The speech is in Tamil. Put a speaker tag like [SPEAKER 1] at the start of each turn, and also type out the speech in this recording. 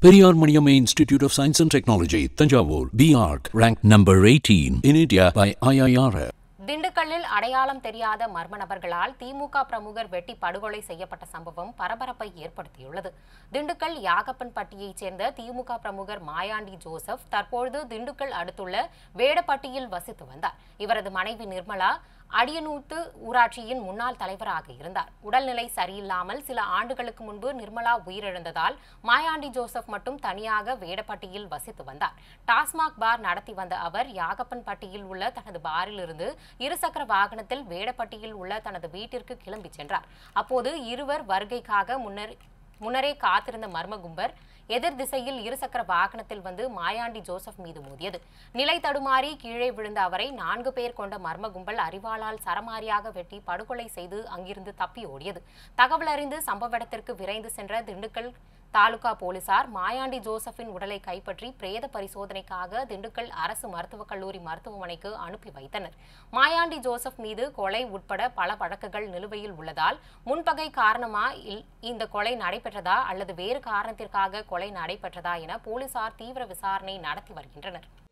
[SPEAKER 1] Periyar Maniamma Institute of Science and Technology, Tanjavur, BARC, ranked number 18 in India by IIR.
[SPEAKER 2] திண்டுக்கல்லில் அடையாளம் தெரியாத மர்ம நபர்களால் திமுக பிரமுகர் வெட்டி படுகொலை செய்யப்பட்ட சம்பவம் பரபரப்பை ஏற்படுத்தியுள்ளது திண்டுக்கல் யாகப்பன்பட்டியைச் சேர்ந்த திமுக பிரமுகர் மாயாண்டி ஜோசப் தற்பொழுது திண்டுக்கல் அடுத்துள்ள வேடப்பட்டியில் வசித்து வந்தார் இவரது மனைவி நிர்மலா அடியனூத்து ஊராட்சியின் முன்னாள் தலைவராக இருந்தார் உடல்நிலை சரியில்லாமல் சில ஆண்டுகளுக்கு முன்பு நிர்மலா உயிரிழந்ததால் மாயாண்டி ஜோசப் மட்டும் தனியாக வேடப்பட்டியில் வசித்து வந்தார் டாஸ்மாக் பார் நடத்தி வந்த அவர் யாகப்பன்பட்டியில் உள்ள தனது பாரிலிருந்து இருசக்கர வாகனத்தில் வேடப்பட்டியில் உள்ள தனது வீட்டிற்கு கிளம்பி சென்றார் அப்போது இருவர் வருகைக்காக முன்னர் முன்னரே காத்திருந்த மர்ம கும்பர் எதிர் திசையில் இருசக்கர வாகனத்தில் வந்து மாயாண்டி ஜோசப் மீது மோதியது நிலை தடுமாறி கீழே விழுந்த அவரை நான்கு பேர் கொண்ட மர்ம கும்பல் அறிவாளால் சரமாரியாக வெட்டி படுகொலை செய்து அங்கிருந்து தப்பி ஓடியது தகவல் அறிந்து சம்பவ இடத்திற்கு விரைந்து சென்ற திண்டுக்கல் தாலுகா போலீசார் மாயாண்டி ஜோசப்பின் உடலை கைப்பற்றி பிரேத பரிசோதனைக்காக திண்டுக்கல் அரசு மருத்துவக் கல்லூரி மருத்துவமனைக்கு அனுப்பி வைத்தனர் மாயாண்டி ஜோசப் மீது கொலை உட்பட பல வழக்குகள் நிலுவையில் உள்ளதால் முன்பகை காரணமா இல்- இந்த கொலை நடைபெற்றதா அல்லது வேறு காரணத்திற்காக கொலை நடைபெற்றதா என போலீசார் தீவிர விசாரணை நடத்தி வருகின்றனர்